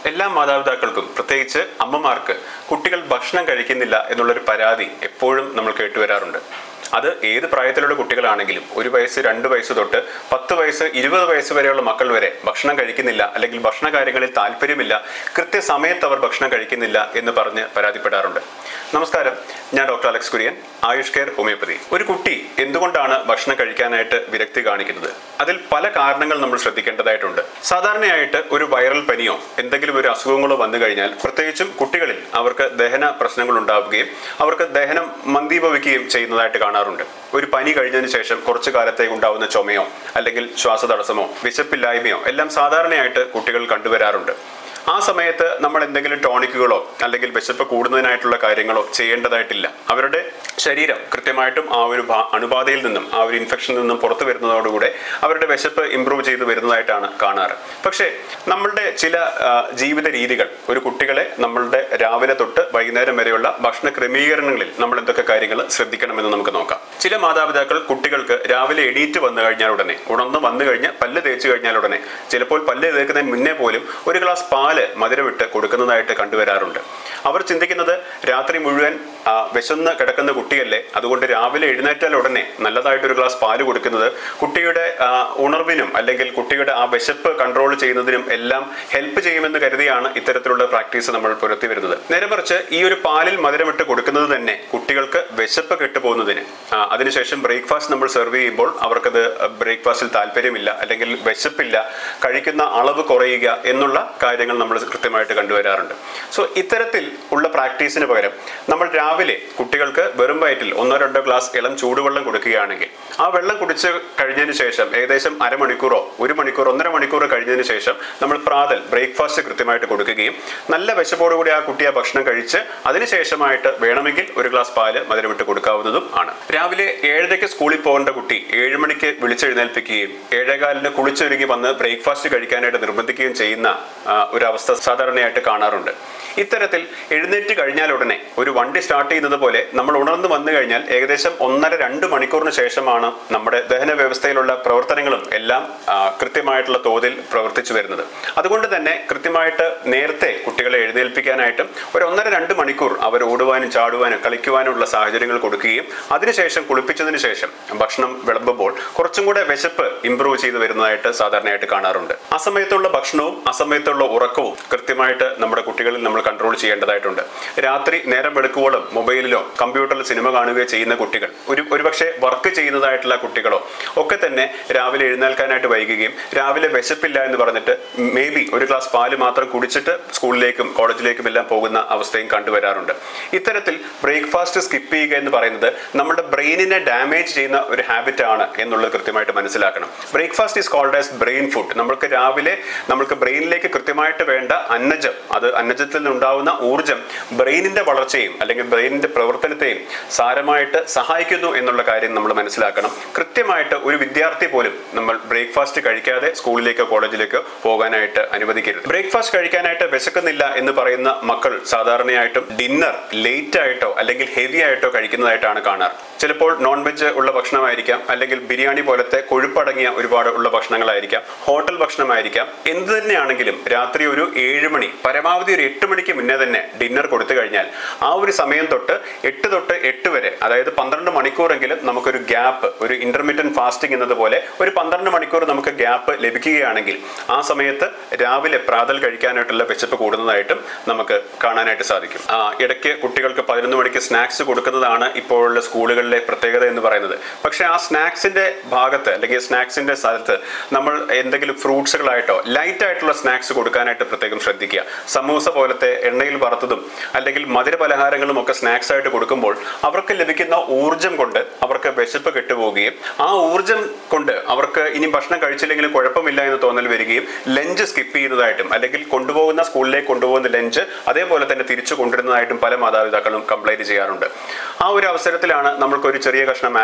എല്ലാ മാതാപിതാക്കൾക്കും പ്രത്യേകിച്ച് അമ്മമാർക്ക് കുട്ടികൾ ഭക്ഷണം കഴിക്കുന്നില്ല എന്നുള്ളൊരു പരാതി എപ്പോഴും നമ്മൾ കേട്ടുവരാറുണ്ട് അത് ഏത് പ്രായത്തിലുള്ള കുട്ടികളാണെങ്കിലും ഒരു വയസ്സ് രണ്ട് വയസ്സ് തൊട്ട് പത്ത് വയസ്സ് ഇരുപത് വയസ്സ് വരെയുള്ള മക്കൾ വരെ ഭക്ഷണം കഴിക്കുന്നില്ല അല്ലെങ്കിൽ ഭക്ഷണ കാര്യങ്ങളിൽ താല്പര്യമില്ല കൃത്യസമയത്ത് അവർ ഭക്ഷണം കഴിക്കുന്നില്ല എന്ന് പറഞ്ഞ് പരാതിപ്പെടാറുണ്ട് നമസ്കാരം ഞാൻ doctor Alex Kurian Ayush care homeopathy ഒരു കുട്ടി എന്തുകൊണ്ടാണ് ഭക്ഷണം കഴിക്കാനായിട്ട് വിരക്തി കാണിക്കുന്നത് അതിൽ പല കാരണങ്ങൾ നമ്മൾ ശ്രദ്ധിക്കേണ്ടതായിട്ടുണ്ട് സാധാരണയായിട്ട് ഒരു വൈറൽ പനിയോ എന്തെങ്കിലും ഒരു അസുഖങ്ങളോ വന്നു കഴിഞ്ഞാൽ പ്രത്യേകിച്ചും കുട്ടികളിൽ അവർക്ക് ദഹന പ്രശ്നങ്ങൾ ഉണ്ടാവുകയും അവർക്ക് ദഹനം മന്ദീഭവിക്കുകയും ചെയ്യുന്നതായിട്ട് കാണാറുണ്ട് ഒരു പനി കഴിഞ്ഞതിന് ശേഷം കുറച്ചു കാലത്തേക്ക് ഉണ്ടാവുന്ന ചുമയോ അല്ലെങ്കിൽ ശ്വാസതടസ്സമോ വിശപ്പില്ലായ്മയോ എല്ലാം സാധാരണയായിട്ട് കുട്ടികൾ കണ്ടുവരാറുണ്ട് ആ സമയത്ത് നമ്മൾ എന്തെങ്കിലും ടോണിക്കുകളോ അല്ലെങ്കിൽ വിശപ്പ് കൂടുന്നതിനായിട്ടുള്ള കാര്യങ്ങളോ ചെയ്യേണ്ടതായിട്ടില്ല അവരുടെ ശരീരം കൃത്യമായിട്ടും ആ ഒരു ഭാ- അണുബാധയിൽ നിന്നും ആ ഒരു ഇൻഫെക്ഷനിൽ നിന്നും പുറത്തു വരുന്നതോടുകൂടെ അവരുടെ വിശപ്പ് ഇമ്പ്രൂവ് ചെയ്ത് വരുന്നതായിട്ടാണ് കാണാറ് പക്ഷേ നമ്മളുടെ ചില ആ, ജീവിത രീതികൾ ഒരു കുട്ടികളെ നമ്മളുടെ രാവിലെ തൊട്ട് വൈകുന്നേരം വരെയുള്ള ഭക്ഷണ ക്രമീകരണങ്ങളിൽ നമ്മൾ എന്തൊക്കെ കാര്യങ്ങൾ ശ്രദ്ധിക്കണമെന്ന് നമുക്ക് നോക്കാം ചില മാതാപിതാക്കൾ കുട്ടികൾക്ക് രാവിലെ എണീറ്റ് വന്നു കഴിഞ്ഞാൽ ഉടനെ ഉണർന്ന് വന്നു കഴിഞ്ഞ് പല്ല് തേച്ച് കഴിഞ്ഞാൽ ഉടനെ ചിലപ്പോൾ പല്ല് തേക്കുന്നതിന് മുന്നേ പോലും ഒരു ഗ്ലാസ് പാല് മധുരമിട്ട് കൊടുക്കുന്നതായിട്ട് കണ്ടുവരാറുണ്ട് അവർ ചിന്തിക്കുന്നത് രാത്രി മുഴുവൻ ആ, വിശന്ന് കിടക്കുന്ന കുട്ടിയല്ലേ അതുകൊണ്ട് രാവിലെ എഴുന്നേറ്റാൽ ഉടനെ നല്ലതായിട്ട് ഒരു ഗ്ലാസ് പാല് കൊടുക്കുന്നത് കുട്ടിയുടെ ആ, ഉണർവിനും അല്ലെങ്കിൽ കുട്ടിയുടെ ആ വിശപ്പ് കൺട്രോൾ ചെയ്യുന്നതിനും എല്ലാം ഹെൽപ്പ് ചെയ്യുമെന്ന് കരുതിയാണ് ഇത്തരത്തിലുള്ള പ്രാക്ടീസ് നമ്മൾ പുലർത്തി വരുന്നത് നേരെ മറിച്ച് ഈ ഒരു പാലിൽ മധുരമിട്ട് കൊടുക്കുന്നത് തന്നെ കുട്ടികൾക്ക് വിശപ്പ് കെട്ടുപോകുന്നതിന് ആ, അതിനുശേഷം ബ്രേക്ക്ഫാസ്റ്റ് നമ്മൾ സെർവ് ചെയ്യുമ്പോൾ അവർക്കത് ബ്രേക്ക്ഫാസ്റ്റിൽ താല്പര്യമില്ല അല്ലെങ്കിൽ വിശപ്പില്ല കഴിക്കുന്ന അളവ് കുറയുക എന്നുള്ള കാര്യങ്ങൾ നമ്മൾ കൃത്യമായിട്ട് കണ്ടുവരാറുണ്ട് സോ ഇത്തരത്തിൽ ഉള്ള പ്രാക്ടീസിന് പകരം നമ്മൾ രാവിലെ കുട്ടികൾക്ക് വെറും വയറ്റിൽ ഒന്നോ രണ്ടോ ഗ്ലാസ് ഇളം ചൂടുവെള്ളം കൊടുക്കുകയാണെങ്കിൽ ആ വെള്ളം കുടിച്ച് കഴിഞ്ഞതിന് ശേഷം ഏകദേശം അരമണിക്കൂറോ ഒരു മണിക്കൂർ ഒന്നര മണിക്കൂർ കഴിഞ്ഞതിന് ശേഷം നമ്മൾ പ്രാതൽ ബ്രേക്ക്ഫാസ്റ്റ് കൃത്യമായിട്ട് കൊടുക്കുകയും നല്ല വിശപ്പോടുകൂടി ആ കുട്ടി ആ ഭക്ഷണം കഴിച്ച് അതിനുശേഷമായിട്ട് വേണമെങ്കിൽ ഒരു ഗ്ലാസ് പാല് മധുരമിട്ട് കൊടുക്കാവുന്നതും ആണ് രാവിലെ ഏഴരയ്ക്ക് സ്കൂളിൽ പോകേണ്ട കുട്ടി ഏഴ് മണിക്ക് വിളിച്ചെഴുന്നേൽപ്പിക്കുകയും ഏഴേകാലിന് കുളിച്ചൊരുങ്ങി വന്ന് ബ്രേക്ക്ഫാസ്റ്റ് കഴിക്കാനായിട്ട് നിർബന്ധിക്കുകയും ചെയ്യുന്ന ആ, ഒരു അവസ്ഥ സാധാരണയായിട്ട് കാണാറുണ്ട് ഇത്തരത്തിൽ എഴുന്നേറ്റ് കഴിഞ്ഞാൽ ഉടനെ ഒരു വണ്ടി സ്റ്റാർട്ട് ചെയ്യുന്നത് പോലെ നമ്മൾ ഉണർന്നു വന്നു കഴിഞ്ഞാൽ ഏകദേശം ഒന്നര രണ്ട് മണിക്കൂറിന് ശേഷമാണ് നമ്മുടെ ദഹന വ്യവസ്ഥയിലുള്ള പ്രവർത്തനങ്ങളും എല്ലാം ആ, കൃത്യമായിട്ടുള്ള തോതിൽ പ്രവർത്തിച്ചു വരുന്നത് അതുകൊണ്ട് തന്നെ കൃത്യമായിട്ട് നേരത്തെ കുട്ടികളെ എഴുന്നേൽപ്പിക്കാനായിട്ടും ഒരു ഒന്നര രണ്ട് മണിക്കൂർ അവർ ഓടുവാനും ചാടുവാനും കളിക്കുവാനുമുള്ള സാഹചര്യങ്ങൾ കൊടുക്കുകയും അതിനുശേഷം കുളിപ്പിച്ചതിന് ശേഷം ഭക്ഷണം വിളമ്പുമ്പോൾ കുറച്ചും കൂടെ വിശപ്പ് ഇമ്പ്രൂവ് ചെയ്തു വരുന്നതായിട്ട് സാധാരണയായിട്ട് കാണാറുണ്ട് ആ സമയത്തുള്ള ഭക്ഷണവും ആ സമയത്തുള്ള ഉറക്കവും കൃത്യമായിട്ട് നമ്മുടെ കുട്ടികളിൽ നമ്മൾ കൺട്രോൾ ചെയ്യേണ്ടതായിട്ടുണ്ട് രാത്രി നേരം വെളുക്കുവോളം മൊബൈലിലോ കമ്പ്യൂട്ടറിൽ സിനിമ കാണുകയോ ചെയ്യുന്ന കുട്ടികൾ ഒരു ഒരുപക്ഷെ വർക്ക് ചെയ്യുന്നതായിട്ടുള്ള കുട്ടികളോ ഒക്കെ തന്നെ രാവിലെ എഴുന്നേൽക്കാനായിട്ട് വൈകുകയും രാവിലെ വിശപ്പില്ല എന്ന് പറഞ്ഞിട്ട് മേ ബി ഒരു ഗ്ലാസ് പാല് മാത്രം കുടിച്ചിട്ട് സ്കൂളിലേക്കും കോളേജിലേക്കും എല്ലാം പോകുന്ന അവസ്ഥയും കണ്ടുവരാറുണ്ട് ഇത്തരത്തിൽ ബ്രേക്ക്ഫാസ്റ്റ് സ്കിപ്പ് ചെയ്യുക എന്ന് പറയുന്നത് നമ്മുടെ ബ്രെയിനിനെ ഡാമേജ് ചെയ്യുന്ന ഒരു ഹാബിറ്റ് ആണ് എന്നുള്ളത് കൃത്യമായിട്ട് മനസ്സിലാക്കണം breakfast is cold as brain food നമ്മൾക്ക് രാവിലെ നമ്മൾക്ക് ബ്രെയിനിലേക്ക് കൃത്യമായിട്ട് വേണ്ട അന്നജം അത് അന്നജത്തിൽ നിന്നുണ്ടാവുന്ന ഊർജം ബ്രെയിനിന്റെ വളർച്ചയും അല്ലെങ്കിൽ ബ്രെയിനിന്റെ പ്രവർത്തനത്തെയും സാരമായിട്ട് സഹായിക്കുന്നു എന്നുള്ള കാര്യം നമ്മൾ മനസ്സിലാക്കണം കൃത്യമായിട്ട് ഒരു വിദ്യാർത്ഥി പോലും നമ്മൾ ബ്രേക്ക്ഫാസ്റ്റ് കഴിക്കാതെ സ്കൂളിലേക്കോ കോളേജിലേക്കോ പോകാനായിട്ട് അനുവദിക്കരുത് ബ്രേക്ക്ഫാസ്റ്റ് കഴിക്കാനായിട്ട് വിശക്കുന്നില്ല എന്ന് പറയുന്ന മക്കൾ സാധാരണയായിട്ടും ഡിന്നർ ലേറ്റ് ആയിട്ടോ അല്ലെങ്കിൽ ഹെവി ആയിട്ടോ കഴിക്കുന്നതായിട്ടാണ് കാണാറ് ചിലപ്പോൾ നോൺ വെജ് ഉള്ള ഭക്ഷണമായിരിക്കാം അല്ലെങ്കിൽ ബിരിയാണി പോലത്തെ കൊഴുപ്പടങ്ങിയ ഒരുപാട് ഉള്ള ഭക്ഷണങ്ങളായിരിക്കാം ഹോട്ടൽ ഭക്ഷണമായിരിക്കാം എന്ത് തന്നെയാണെങ്കിലും രാത്രി ഒരു ഏഴ് മണി പരമാവധി ഒരു എട്ട് മണിക്ക് മുന്നേ തന്നെ ഡിന്നർ കൊടുത്തു കഴിഞ്ഞാൽ ആ ഒരു സമയം തൊട്ട് എട്ട് തൊട്ട് എട്ട് വരെ അതായത് പന്ത്രണ്ട് മണിക്കൂറെങ്കിലും നമുക്കൊരു ഗ്യാപ്പ് ഒരു ഇന്റർമീഡിയറ്റ് ഫാസ്റ്റിംഗ് എന്നതുപോലെ ഒരു പന്ത്രണ്ട് മണിക്കൂർ നമുക്ക് ഗ്യാപ്പ് ലഭിക്കുകയാണെങ്കിൽ ആ സമയത്ത് രാവിലെ പ്രാതൽ കഴിക്കാനായിട്ടുള്ള വിശപ്പ് കൂടുന്നതായിട്ടും നമുക്ക് കാണാനായിട്ട് സാധിക്കും ആ, ഇടയ്ക്ക് കുട്ടികൾക്ക് പതിനൊന്ന് മണിക്ക് സ്നാക്സ് കൊടുക്കുന്നതാണ് ഇപ്പോഴുള്ള സ്കൂളുകളിലെ പ്രത്യേകത എന്ന് പറയുന്നത് പക്ഷേ ആ സ്നാക്സിന്റെ ഭാഗത്ത് അല്ലെങ്കിൽ സ്നാക്സിന്റെ സ്ഥലത്ത് നമ്മൾ എന്തെങ്കിലും ഫ്രൂട്ട്സുകളായിട്ടോ ലൈറ്റ് ആയിട്ടുള്ള സ്നാക്സ് കൊടുക്കാനായിട്ട് പ്രത്യേകം ശ്രദ്ധിക്കുക സമൂസ പോലത്തെ എണ്ണയിൽ വറുത്തതും അല്ലെങ്കിൽ മധുര പലഹാരങ്ങളും ഒക്കെ സ്നാക്സ് ആയിട്ട് കൊടുക്കുമ്പോൾ അവർക്ക് ലഭിക്കുന്ന ഊർജം കൊണ്ട് അവർക്ക് വിശപ്പ് കെട്ടുപോവുകയും ആ ഊർജം കൊണ്ട് അവർക്ക് ഇനി ഭക്ഷണം കഴിച്ചില്ലെങ്കിലും കുഴപ്പമില്ല എന്ന് തോന്നൽ വരികയും ലഞ്ച് സ്കിപ്പ് ചെയ്യുന്നതായിട്ടും അല്ലെങ്കിൽ കൊണ്ടുപോകുന്ന സ്കൂളിലേക്ക് കൊണ്ടുപോകുന്ന ലഞ്ച് അതേപോലെ തന്നെ തിരിച്ചു കൊണ്ടുവരുന്നതായിട്ടും പല മാതാപിതാക്കളും കംപ്ലൈന്റ് ചെയ്യാറുണ്ട് ആ ഒരു അവസരത്തിലാണ് നമ്മൾക്ക് ഒരു ചെറിയ കഷ്ണം ആപ്പിളോ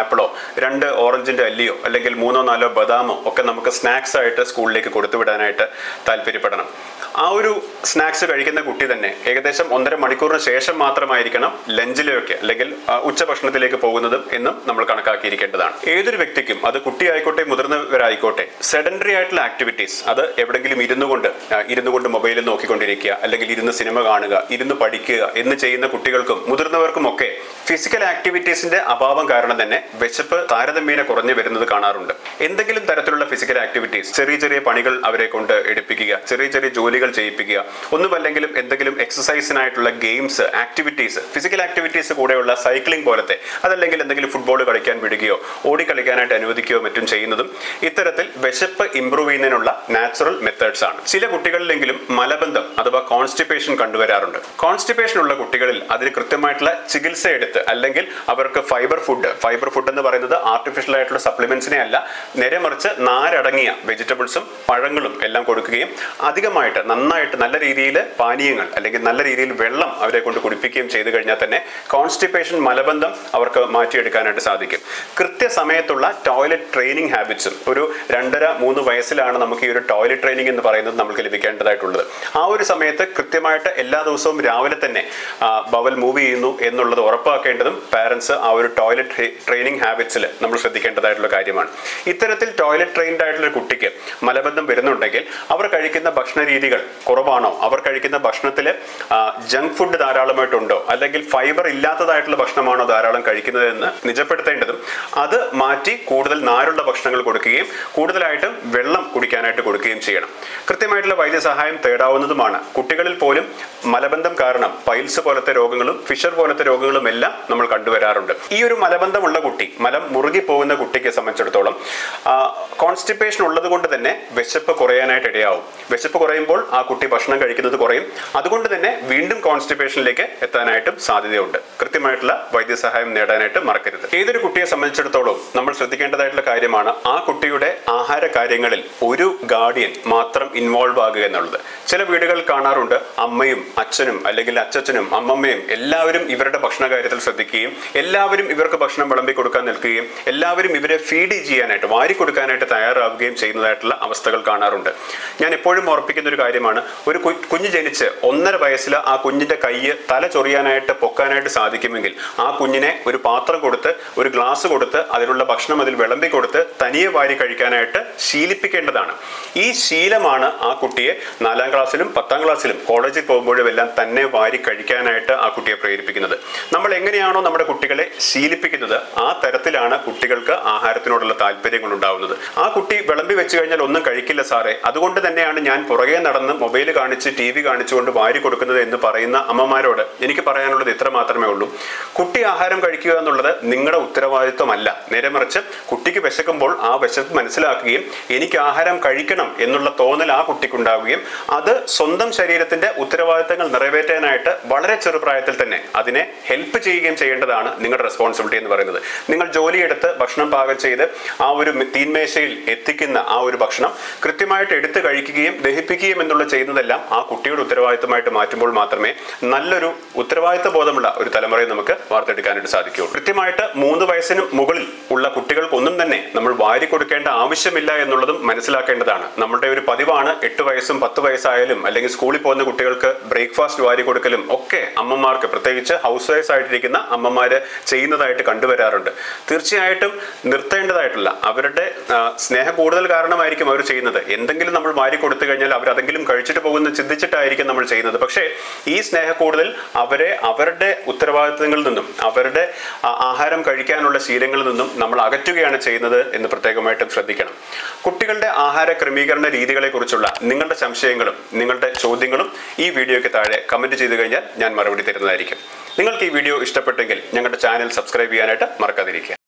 രണ്ട് ഓറഞ്ചിന്റെ അല്ലിയോ അല്ലെങ്കിൽ മൂന്നോ നാലോ ബദാമോ ഒക്കെ നമുക്ക് സ്നാക്സ് ആയിട്ട് സ്കൂളിലേക്ക് കൊടുത്തുവിടാനായിട്ട് താല്പര്യപ്പെടണം ആ ഒരു സ്നാക്സ് കഴിക്കുന്ന കുട്ടി തന്നെ ഏകദേശം ഒന്നര മണിക്കൂറിന് ശേഷം മാത്രമായിരിക്കണം ലഞ്ചിലേക്ക് അല്ലെങ്കിൽ ആ, ഉച്ചഭക്ഷണത്തിലേക്ക് പോകുന്നതും എന്നും നമ്മൾ കണക്കാക്കിയിരിക്കേണ്ടതാണ് ഏതൊരു വ്യക്തിക്കും അത് കുട്ടിയായിക്കോട്ടെ മുതിർന്നവരായിക്കോട്ടെ സെഡൻഡറി ആയിട്ടുള്ള ആക്ടിവിറ്റീസ് അത് എവിടെങ്കിലും ഇരുന്നു കൊണ്ട് ആ, ഇരുന്നു കൊണ്ട് മൊബൈലിൽ നോക്കിക്കൊണ്ടിരിക്കുക അല്ലെങ്കിൽ ഇരുന്ന് സിനിമ കാണുക ഇരുന്ന് പഠിക്കുക എന്ന് ചെയ്യുന്ന കുട്ടികൾക്കും മുതിർന്നവർക്കും ഒക്കെ ഫിസിക്കൽ ആക്ടിവിറ്റീസിന്റെ അഭാവം കാരണം തന്നെ വിശപ്പ് താരതമ്യേന കുറഞ്ഞു വരുന്നത് കാണാറുണ്ട് എന്തെങ്കിലും തരത്തിലുള്ള ഫിസിക്കൽ ആക്ടിവിറ്റീസ് ചെറിയ ചെറിയ പണികൾ അവരെ കൊണ്ട് എടുപ്പിക്കുക ചെറിയ ചെറിയ ജോലികൾ ചെയ്യിപ്പിക്കുക ഒന്നുമല്ലെങ്കിലും എന്തെങ്കിലും എക്സസൈസിനായിട്ടുള്ള ഗെയിംസ് ആക്ടിവിറ്റീസ് ഫിസിക്കൽ ആക്ടിവിറ്റീസ് കൂടെയുള്ള സൈക്ലിംഗ് പോലത്തെ അതല്ലെങ്കിൽ എന്തെങ്കിലും ഫുട്ബോൾ കളിക്കാൻ വിടുകയോ ഓടി കളിക്കാനായിട്ട് അനുവദിക്കുകയോ മറ്റും ചെയ്യുന്നതും ഇത്തരത്തിൽ വിശപ്പ് ഇംപ്രൂവ് ചെയ്യുന്നതിനുള്ള നാച്ചുറൽ മെത്തേഡ്സ് ആണ് ചില കുട്ടികളിലെങ്കിലും മലബന്ധം അഥവാ കോൺസ്റ്റിപ്പേഷൻ കണ്ടുവരാറുണ്ട് കോൺസ്റ്റിപ്പേഷൻ ഉള്ള കുട്ടികളിൽ അതിന് കൃത്യമായിട്ടുള്ള ചികിത്സ എടുത്ത് അല്ലെങ്കിൽ അവർക്ക് ഫൈബർ ഫുഡ് ഫൈബർ ഫുഡ് എന്ന് പറയുന്നത് ആർട്ടിഫിഷ്യൽ ആയിട്ടുള്ള സപ്ലിമെന്റ്സിനെ അല്ല നേരെ മറിച്ച് നാരടങ്ങിയ വെജിറ്റബിൾസും പഴങ്ങളും എല്ലാം കൊടുക്കുകയും അധികമായിട്ട് നന്നായിട്ട് നല്ല രീതിയിൽ പാനീയങ്ങൾ അല്ലെങ്കിൽ നല്ല രീതിയിൽ വെള്ളം അവരെ കൊണ്ട് കുടിപ്പിക്കുകയും ചെയ്തു കഴിഞ്ഞാൽ തന്നെ കോൺസ്റ്റിപ്പേഷൻ മലബന്ധം അവർക്ക് മാറ്റിയെടുക്കാനായിട്ട് സാധിക്കും കൃത്യസമയത്തുള്ള ടോയ്ലറ്റ് ട്രെയിനിങ് ഹാബിറ്റ്സും ഒരു രണ്ടര മൂന്ന് വയസ്സിലാണ് നമുക്ക് ഈ ഒരു ടോയ്ലറ്റ് ട്രെയിനിങ് എന്ന് പറയുന്നത് നമുക്ക് ലഭിക്കേണ്ടതായിട്ടുള്ളത് ആ ഒരു സമയത്ത് കൃത്യമായിട്ട് എല്ലാ ദിവസവും രാവിലെ തന്നെ ആ, ബവൽ മൂവ് ചെയ്യുന്നു എന്നുള്ളത് ഉറപ്പാക്കേണ്ടതും പാരൻസ് ആ ഒരു ടോയ്ലറ്റ് ട്രെയിനിങ് ഹാബിറ്റ്സിൽ നമ്മൾ ശ്രദ്ധിക്കേണ്ടതായിട്ടുള്ള കാര്യമാണ് ഇത്തരത്തിൽ ടോയ്ലറ്റ് ട്രെയിൻഡ് ആയിട്ടുള്ള ഒരു കുട്ടിക്ക് മലബന്ധം വരുന്നുണ്ടെങ്കിൽ അവർ കഴിക്കുന്ന ഭക്ഷണ രീതികൾ കുറവാണോ അവർ കഴിക്കുന്ന ഭക്ഷണത്തിൽ ജങ്ക് ഫുഡ് ധാരാളമായിട്ടുണ്ടോ അല്ലെങ്കിൽ ഫൈബർ ഇല്ലാത്തതായിട്ടുള്ള ഭക്ഷണമാണോ ധാരാളം കഴിക്കുന്നതെന്ന് നിജപ്പെടുത്തേണ്ടതും അത് മാറ്റി കൂടുതൽ നാരുള്ള ഭക്ഷണങ്ങൾ കൊടുക്കുകയും കൂടുതലായിട്ടും വെള്ളം കുടിക്കാനായിട്ട് കൊടുക്കുകയും ചെയ്യണം കൃത്യമായിട്ടുള്ള വൈദ്യസഹായം തേടാവുന്നതുമാണ് കുട്ടികളിൽ പോലും മലബന്ധം കാരണം പൈൽസ് പോലത്തെ രോഗങ്ങളും ഫിഷർ പോലത്തെ രോഗങ്ങളും എല്ലാം നമ്മൾ കണ്ടുവരാറുണ്ട് ഈ ഒരു മലബന്ധമുള്ള കുട്ടി മലം മുറുകി പോകുന്ന കുട്ടിക്ക് സംബന്ധിച്ചിടത്തോളം കോൺസ്റ്റിപ്പേഷൻ ഉള്ളത് കൊണ്ട് തന്നെ വിശപ്പ് കുറയാനായിട്ട് ഇടയാവും വിശപ്പ് കുറയുമ്പോൾ ആ കുട്ടി ഭക്ഷണം കഴിക്കുന്നത് കുറയും അതുകൊണ്ട് തന്നെ വീണ്ടും കോൺസ്റ്റിപ്പേഷനിലേക്ക് എത്താനായിട്ടും സാധ്യതയുണ്ട് കൃത്യമായിട്ടുള്ള വൈദ്യസഹായം നേടാനായിട്ട് മറക്കരുത് ഏതൊരു കുട്ടിയെ സംബന്ധിച്ചിടത്തോളം നമ്മൾ ശ്രദ്ധിക്കേണ്ടതായിട്ടുള്ള കാര്യമാണ് ആ കുട്ടിയുടെ ആഹാര കാര്യങ്ങളിൽ ഒരു ഗാർഡിയൻ മാത്രം ഇൻവോൾവ് ആകുക എന്നുള്ളത് ചില വീടുകൾ കാണാറുണ്ട് അമ്മയും അച്ഛനും അല്ലെങ്കിൽ അച്ഛനും അമ്മമ്മയും എല്ലാവരും ഇവരുടെ ഭക്ഷണ കാര്യത്തിൽ ശ്രദ്ധിക്കുകയും എല്ലാവരും ഇവർക്ക് ഭക്ഷണം വിളമ്പി കൊടുക്കാൻ നിൽക്കുകയും എല്ലാവരും ഇവരെ ഫീഡ് ചെയ്യാനായിട്ട് വാരി കൊടുക്കാനായിട്ട് തയ്യാറാവുകയും ചെയ്യുന്നതായിട്ടുള്ള അവസ്ഥകൾ കാണാറുണ്ട് ഞാൻ എപ്പോഴും ഓർപ്പിക്കുന്ന ഒരു കാര്യമാണ് ഒരു കു- കുഞ്ഞ് ജനിച്ച് ഒന്നര വയസ്സിൽ ആ കുഞ്ഞിന്റെ കയ്യ് തല ചൊറിയാനായിട്ട് പൊക്കാനായിട്ട് സാധിക്കുമെങ്കിൽ ആ കുഞ്ഞിനെ ഒരു പാത്രം കൊടുത്ത് ഒരു ഗ്ലാസ് കൊടുത്ത് അതിലുള്ള ഭക്ഷണം അതിൽ വിളമ്പി കൊടുത്ത് തനിയെ വാരി കഴിക്കാനായിട്ട് ശീലിപ്പിക്കേണ്ടതാണ് ഈ ശീലമാണ് ആ കുട്ടിയെ നാലാം ക്ലാസ്സിലും പത്താം ക്ലാസ്സിലും കോളേജിൽ പോകുമ്പോഴും എല്ലാം തന്നെ വാരി കഴിക്കാനായിട്ട് ആ കുട്ടിയെ പ്രേരിപ്പിക്കുന്നത് നമ്മൾ എങ്ങനെയാണോ നമ്മുടെ കുട്ടികളെ ശീലിപ്പിക്കുന്നത് ആ തരത്തിലാണ് കുട്ടികൾക്ക് ആഹാരത്തിനോടുള്ള താല്പര്യങ്ങൾ ഉണ്ടാവുന്നത് ആ കുട്ടി വിളമ്പി വെച്ച് കഴിഞ്ഞാൽ ഒന്നും കഴിക്കില്ല സാറേ അതുകൊണ്ട് തന്നെയാണ് ഞാൻ പുറകെ നടന്ന് മൊബൈൽ കാണിച്ച് ടി വി കാണിച്ചുകൊണ്ട് വാരി കൊടുക്കുന്നത് എന്ന് പറയുന്ന അമ്മമാരോട് എനിക്ക് പറയാനുള്ളത് ഇത്ര മാത്രമേ ഉള്ളൂ കുട്ടി ആഹാരം കഴിക്കുക എന്നുള്ളത് നിങ്ങളുടെ ഉത്തരവാദിത്വമല്ല നേരെ മറിച്ച് കുട്ടിക്ക് വിശക്കുമ്പോൾ ആ വിശപ്പ് മനസ്സിലാക്കുകയും എനിക്ക് ആഹാരം കഴിക്കണം എന്നുള്ള തോന്നൽ ആ കുട്ടിക്കുണ്ടാവുകയും അത് സ്വന്തം ശരീരത്തിന്റെ ഉത്തരവാദിത്തങ്ങൾ നിറവേറ്റാനായിട്ട് വളരെ ചെറുപ്രായത്തിൽ തന്നെ അതിനെ ഹെൽപ്പ് ചെയ്യുകയും ചെയ്യേണ്ടതാണ് നിങ്ങളുടെ റെസ്പോൺസിബിലിറ്റി എന്ന് പറയുന്നത് നിങ്ങൾ ജോലിയെടുത്ത് ഭക്ഷണം പാകം ചെയ്ത് ആ ഒരു മെ- തീന്മേശയിൽ എത്തിക്കുന്ന ആ ഒരു ഭക്ഷണം കൃത്യമായിട്ട് എടുത്ത് കഴിക്കുകയും ദഹിപ്പിക്കുകയും എന്നുള്ള ചെയ്യുന്നതെല്ലാം ആ കുട്ടിയുടെ ഉത്തരവാദിത്തമായിട്ട് മാറ്റുമ്പോൾ മാത്രമേ നല്ലൊരു ഉത്തരവാദിത്ത ബോധമുള്ള ഒരു തലമുറയെ നമുക്ക് വാർത്തെടുക്കാനായിട്ട് സാധിക്കുകയുള്ളൂ കൃത്യമായിട്ട് മൂന്ന് വയസ്സിന് മുകളിൽ ഉള്ള കുട്ടികൾക്കൊന്നും തന്നെ നമ്മൾ വാരി കൊടുക്കേണ്ട ആവശ്യമില്ല എന്നുള്ളതും മനസ്സിലാക്കേണ്ടതാണ് നമ്മളുടെ ഒരു പതിവാണ് എട്ട് വയസ്സും പത്ത് വയസ്സായാലും അല്ലെങ്കിൽ സ്കൂളിൽ പോകുന്ന കുട്ടികൾക്ക് ബ്രേക്ക്ഫാസ്റ്റ് വാരി കൊടുക്കലും ഒക്കെ അമ്മമാർക്ക് പ്രത്യേകിച്ച് ഹൗസ് വൈഫ് ആയിട്ടിരിക്കുന്ന അമ്മമാര് ചെയ്യുന്നതായിട്ട് കണ്ടുവരാറുണ്ട് തീർച്ചയായിട്ടും നിർത്തേണ്ടതായിട്ടുള്ള അവരുടെ ആ, സ്നേഹം കൂടുതൽ കാരണമായിരിക്കും അവർ ചെയ്യുന്നത് എന്തെങ്കിലും നമ്മൾ വാരി കൊടുത്തു കഴിഞ്ഞാൽ അവർ അതെങ്കിലും കഴിച്ചിട്ട് പോകുന്ന ചിന്തിച്ചിട്ടായിരിക്കും നമ്മൾ ചെയ്യുന്നത് പക്ഷേ ഈ സ്നേഹ കൂടുതൽ അവരെ അവരുടെ ഉത്തരവാദിത്തങ്ങളിൽ നിന്നും അവരുടെ ആ, ആഹാരം കഴിക്കാനുള്ള ശീലങ്ങളിൽ നിന്നും നമ്മൾ അകറ്റുകയാണ് ചെയ്യുന്നത് എന്ന് പ്രത്യേകമായിട്ടും ശ്രദ്ധിക്കണം കുട്ടികളുടെ ആഹാര ക്രമീകരണ രീതികളെ കുറിച്ചുള്ള നിങ്ങളുടെ സംശയങ്ങളും നിങ്ങളുടെ ചോദ്യങ്ങളും ഈ വീഡിയോയ്ക്ക് താഴെ കമന്റ് ചെയ്തു കഴിഞ്ഞാൽ ഞാൻ മറുപടി തരുന്നതായിരിക്കും നിങ്ങൾക്ക് ഈ വീഡിയോ ഇഷ്ടപ്പെട്ടെങ്കിൽ ഞങ്ങളുടെ ചാനൽ സബ്സ്ക്രൈബ് ചെയ്യാനായിട്ട് മറക്കാതിരിക്കുക